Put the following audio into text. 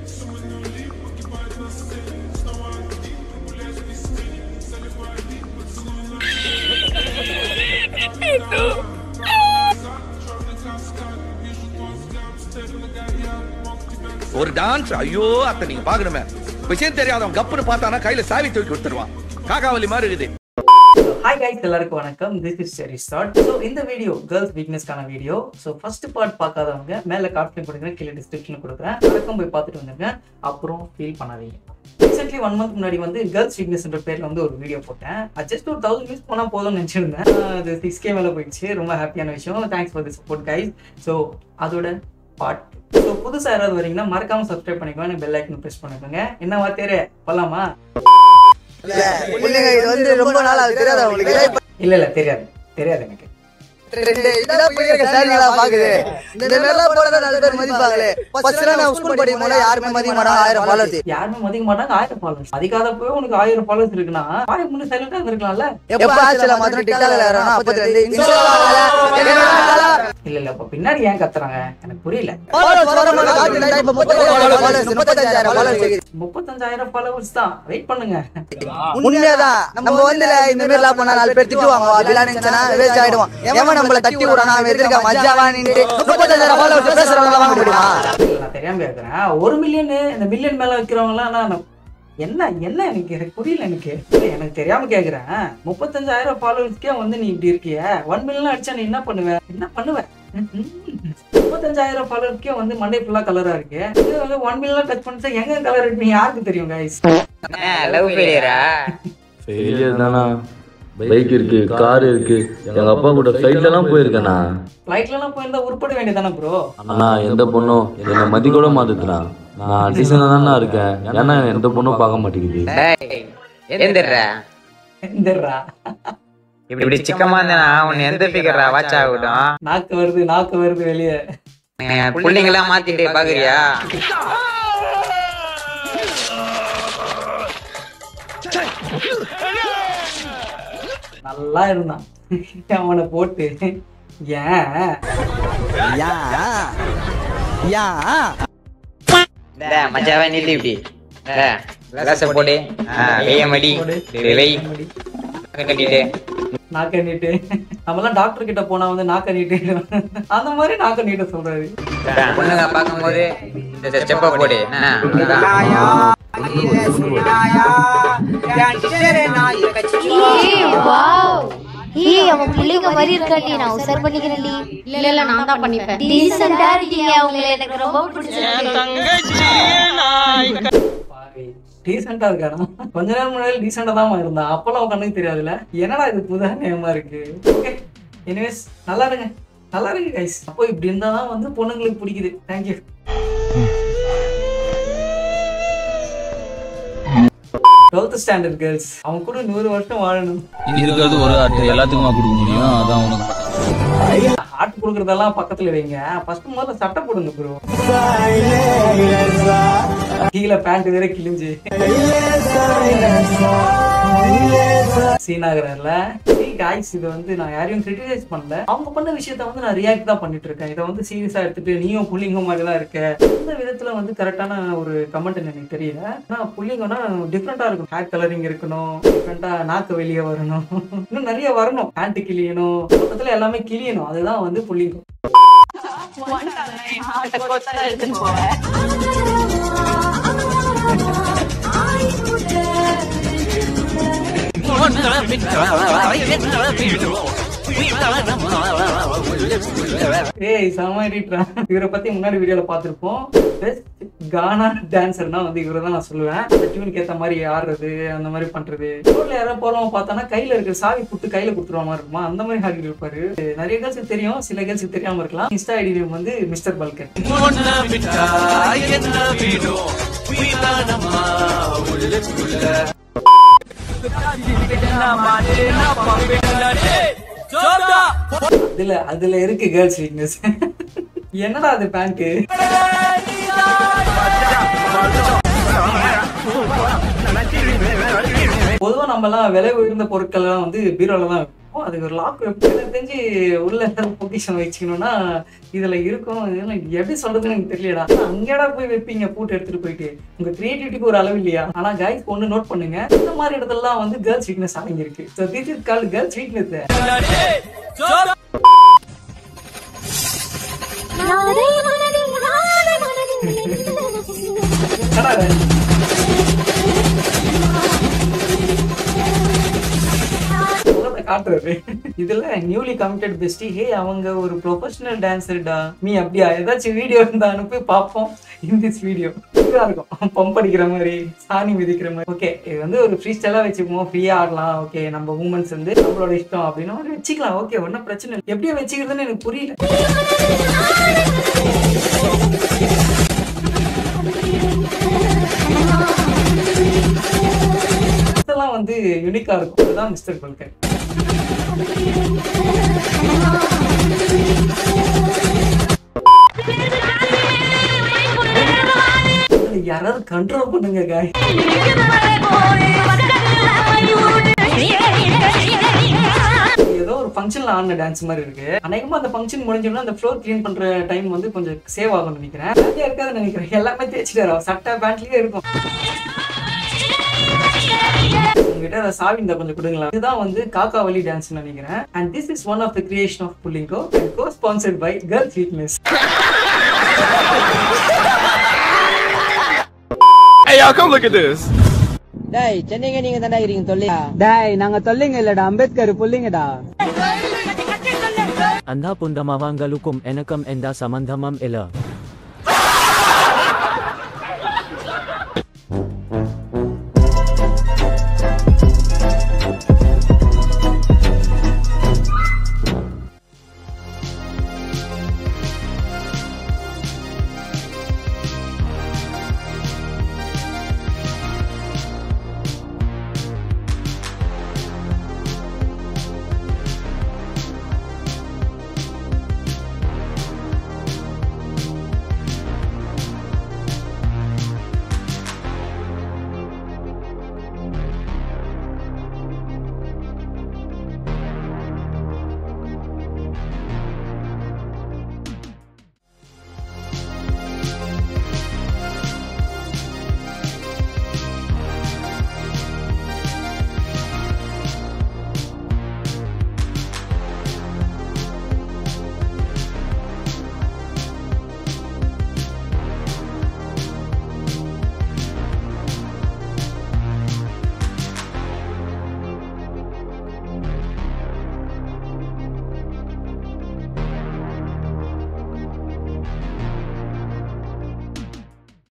ஒரு டான்ஸ் ஐயோ அத்தை நீங்க பாக்கணுமே விஷயம் தெரியாதவன் கப்புன்னு பார்த்தானா கையில சாவி தூக்கி கொடுத்துருவான் காக்காவலி மாதிரி இருக்குது ஹாய் கைஸ் எல்லாருக்கும் வணக்கம் this is Cherry start so இந்த வீடியோ கேர்ள்ஸ் வீக்னஸ்க்கான வீடியோ ஸோ ஃபர்ஸ்ட் பார்ட் பார்க்காதவங்க மேலே கார்ட்லையும் கொடுக்குறேன் கீழே டிஸ்கிரிப்ஷன் கொடுக்குறேன் வணக்கம் போய் பார்த்துட்டு வந்துருங்க அப்புறம் ஃபீல் பண்ணாதீங்க ரீசென்ட்லி ஒன் மந்த் முன்னாடி வந்து கேர்ள்ஸ் வீக்னஸ்ன்ற பேரில் வந்து ஒரு வீடியோ போட்டேன் ஜஸ்ட் ஒரு தௌசண்ட் மிஸ் போனால் போதும்னு நினச்சிருந்தேன் அது சிக்ஸ் கே மேலே போயிடுச்சு ரொம்ப ஹாப்பியான விஷயம் thanks for the support guys so அதோட பார்ட் ஸோ புதுசாக யாராவது வரீங்கன்னா மறக்காம சப்ஸ்கிரைப் பண்ணிக்கோங்க பெல் ஐக்கன் ப்ரெஸ் பண்ணிக்கோங்க என்ன வார்த்தையரே போலாமா பிள்ளைங்க இது வந்து ரொம்ப நாள் அது தெரியாதா உங்களுக்கு இல்லை இல்லை தெரியாது தெரியாது எனக்கு ரெண்டு இதெல்லாம் பிள்ளைங்க சேனலா பாக்குது இந்த மாதிரிலாம் போறத நாலு பேர் மதிப்பாங்களே ஃபர்ஸ்ட் நான் ஸ்கூல் படிக்கும் போது யாருமே மதிக்க மாட்டாங்க ஆயிரம் ஃபாலோவர்ஸ் யாருமே மதிக்க மாட்டாங்க ஆயிரம் ஃபாலோவர்ஸ் மதிக்காதப்போ உனக்கு ஆயிரம் ஃபாலோவர்ஸ் இருக்குன்னா ஆயிரம் முன்னு சைலண்டா இருந்திருக்கலாம்ல எப்ப ஆச்சுல மாத்திரம் டிக்டாக்ல வரணும் அப்பத்துல இருந்து இன்ஸ்டால இல்ல இல்ல இப்ப பின்னாடி ஏன் கத்துறாங்க எனக்கு புரியல ஃபாலோவர்ஸ் வர மாதிரி காட்டுடா இப்ப 35000 ஃபாலோவர்ஸ் முப்பத்தஞ்சாயிரம் ஃபாலோவர்ஸ் தான் வெயிட் பண்ணுங்க உண்மையாதான் நம்ம வந்து இந்த மாதிரி எல்லாம் பண்ணா நாலு பேர் திட்டுவாங்க அப்படிலாம் நினைச்சனா வேஸ்ட் ஆயிடுவோம் எவன் நம்மள தட்டி விடானா அவன் எதிர்க்க மஜாவா நின்று முப்பத்தஞ்சாயிரம் ஃபாலோவர்ஸ் பேசுறவங்க வாங்க முடியுமா இல்ல, நான் தெரியாம கேக்குறேன் ஒரு மில்லியன் இந்த மில்லியன் மேல வைக்கிறவங்க எல்லாம் நான் என்ன என்ன எனக்கு எனக்கு புரியல எனக்கு இல்ல, எனக்கு தெரியாம கேக்குறேன் முப்பத்தஞ்சாயிரம் ஃபாலோவர்ஸ்க்கே வந்து நீ இப்படி இருக்கிய ஒன் மில்லியன் அடிச்சா நீ என்ன பண்ணுவ என்ன பண்ணுவ முப்பத்தஞ்சாயிரம் ஃபாலோவர்ஸ்க்கே வந்து மண்டே ஃபுல்லா கலரா இருக்கு இது வந்து ஒன் மில்லியன் டச் பண்ணிச்சா எங்க கலர் இருக்கு யாருக்கு தெரியும் கைஸ் லவ் ஃபெயிலியரா ஃபெயிலியர் தானா பைக் இருக்கு கார் இருக்கு எங்க அப்பா கூட ஃபிளைட்ல எல்லாம் போயிருக்கேண்ணா ஃபிளைட்ல எல்லாம் போயிருந்தா உருப்பட வேண்டியதானே ப்ரோ ஆனா எந்த பொண்ணும் என்னை மதி கூட மாத்துதுண்ணா நான் டீசனா தானே இருக்கேன் ஏன்னா என்னை எந்த பொண்ணும் பார்க்க மாட்டேங்குது டேய் எந்திரா இந்தர்ரா இப்படி சிக்கமா இருந்தா உன்னை எந்த ஃபிகரா வாட்ச் ஆகட்டும் நாக்கு வருது நாக்கு வருது வெளியே புள்ளைங்க எல்லாம் மாத்திட்டு பாக்குறியா நல்லா இருந்தான் அவனை போட்டு ஏன் யா யா டேய் மச்சாவே நில்லு இப்படி டேய் கிளாஸ் போடு ஆ, வெய்ய மடி வெய் கட்டிட்டு நாக்க நீட்டு நம்மலாம் டாக்டர் கிட்ட போனா வந்து நாக்க நீட்டு அந்த மாதிரி நாக்க நீட்ட சொல்றாரு டேய், பொண்ணுங்க பார்க்கும்போது இந்த ஸ்டெப்பை போடு ஆ, அவ்வளவுதான். ஏய் வாவ் ஏய் அவன் பிள்ளைங்க மாதிரி இருக்காண்டி நான் உசர் பண்ணிக்கிறேன்டி இல்ல இல்ல நான் தான் பண்ணிப்பேன் டீசெண்டா இருக்கீங்க உங்களை எனக்கு ரொம்ப பிடிச்சிருக்கு டீசெண்டா இருக்காரா கொஞ்ச நேரம் முன்னாடி டீசெண்டா தான் இருந்தான் அப்பெல்லாம் அவன் கண்ணுக்கு தெரியாதுல்ல என்னடா இது புதா நேமா இருக்கு ஓகே எனிவேஸ் நல்லா இருங்க நல்லா இருங்க கைஸ் அப்போ இப்படி இருந்தா தான் வந்து பொண்ணுங்களுக்கு பிடிக்குது தேங்க்யூ டுவெல்த் ஸ்டாண்டர்ட் கேர்ள்ஸ் அவங்க கூட நூறு வருஷம் வாழணும் இருக்கிறது ஒரு ஆட்டு எல்லாத்துக்குமா கொடுக்க முடியும் அதான் உனக்கு ஆட்டு கொடுக்கறதெல்லாம் பக்கத்துல வைங்க ஃபர்ஸ்ட் முதல்ல சட்டை போடுங்க ப்ரோ கீழே பேண்ட் வேற கிழிஞ்சு சீனாகிறார்ல காய்ஸ் இது வந்து நான் யாரையும் கிரிட்டிசைஸ் பண்ணல அவங்க பண்ண விஷயத்த வந்து நான் ரியாக்ட் தான் பண்ணிட்டு இருக்கேன் இதை வந்து சீரியஸா எடுத்துட்டு நீயும் புள்ளிங்க மாதிரி தான் இருக்க இந்த விதத்துல வந்து கரெக்டான ஒரு கமெண்ட் எனக்கு தெரியல ஆனா புள்ளிங்கன்னா டிஃப்ரெண்டா இருக்கும் ஹேர் கலரிங் இருக்கணும் டிஃப்ரெண்டா நாக்கு வெளியே வரணும் இன்னும் நிறைய வரணும் பேண்ட் கிளியணும் மொத்தத்துல எல்லாமே கிளியணும் அதுதான் வந்து புள்ளிங்கம் ஏய் செம எடிட்ரா இவரை பத்தி முன்னாடி வீடியோல பார்த்திருப்போம் பெஸ்ட் கானா டான்சர்னா வந்து இவரை தான் நான் சொல்லுவேன் அந்த டியூனுக்கு ஏத்த மாதிரி ஆடுறது அந்த மாதிரி பண்றது ரோட்ல யாராவது போறவங்க பார்த்தானா கையில இருக்கிற சாவி புட்டு கையில கொடுத்துருவ மாதிரி இருக்குமா அந்த மாதிரி ஆடிட்டு இருப்பாரு நிறைய கேர்ள்ஸுக்கு தெரியும் சில கேர்ள்ஸுக்கு தெரியாம இருக்கலாம் இன்ஸ்டா ஐடி நேம் வந்து மிஸ்டர் பல்கன் அதுல அதுல இருக்கு கேர்ள்ஸ் வீக்னஸ் என்னடா அது பேண்ட் பொதுவா நம்ம எல்லாம் விலை உயர்ந்த பொருட்கள் எல்லாம் வந்து பீரோல தான் வைப்போம். இருக்கும் அதுக்கு ஒரு லாக் எனக்கு தெரிஞ்சு உள்ள ஏதாவது பொக்கிஷன் வச்சுக்கணும்னா இதுல இருக்கும் இதெல்லாம் எப்படி சொல்றதுன்னு எனக்கு தெரியலடா அங்கேடா போய் வைப்பீங்க பூட்டு எடுத்துட்டு போயிட்டு உங்க கிரியேட்டிவிட்டிக்கு ஒரு அளவு இல்லையா ஆனா கைஸ் ஒண்ணு நோட் பண்ணுங்க இந்த மாதிரி இடத்துலலாம் வந்து கேர்ள்ஸ் வீக்னஸ் அடங்கி இருக்கு so this is call girls weakness காட்டுறாரு இதுல நியூலி கமிட்டட் பெஸ்டி ஹே அவங்க ஒரு ப்ரொஃபஷனல் டான்சர்டா நீ அப்படியா ஏதாச்சும் வீடியோ இருந்தா அனுப்பி பார்ப்போம் இன் திஸ் வீடியோ சூப்பரா இருக்கும் பம்ப் அடிக்கிற மாதிரி சாணி மிதிக்கிற மாதிரி ஓகே இது வந்து ஒரு ஃப்ரீ ஸ்டைலா வச்சுக்குவோம் ஃப்ரீயா ஆடலாம் ஓகே நம்ம உமன்ஸ் வந்து நம்மளோட இஷ்டம் அப்படின்னு மாதிரி வச்சுக்கலாம் ஓகே ஒன்றும் பிரச்சனை இல்லை எப்படியா வச்சுக்கிறதுன்னு எனக்கு புரியல இதெல்லாம் வந்து யூனிக்கா இருக்கும் அதுதான் மிஸ்டர் பல்கர் இதுல யாராவது கண்ட்ரோல் பண்ணுங்க காய் ஏதோ ஒரு ஃபங்க்ஷன்ல ஆடின டான்ஸ் மாதிரி இருக்கு அநேகமா அந்த ஃபங்க்ஷன் முடிஞ்சோம்னா அந்த ஃப்ளோர் க்ளீன் பண்ற டைம் வந்து கொஞ்சம் சேவ் ஆகும்னு நினைக்கிறேன் நிறைய இருக்காதுன்னு நினைக்கிறேன் எல்லாமே தேய்ச்சிட்டாரு சட்டை பேண்ட்லயே இருக்கும் உங்ககிட்ட அதை சாவி இந்த கொஞ்சம் கொடுங்களா இதுதான் வந்து காக்கா வலி டான்ஸ் நினைக்கிறேன் and this is one of the creation of புல்லிங்கோ and co sponsored by girls weakness Hey, y'all, come look at this. டேய் சென்னைங்க நீங்க தாண்டா இருக்கீங்க தொல்லையா டேய் நாங்க தொல்லைங்க இல்லடா Ambedkar புள்ளிங்கடா Anda pun damawangalukum enakam enda samandhamam ila.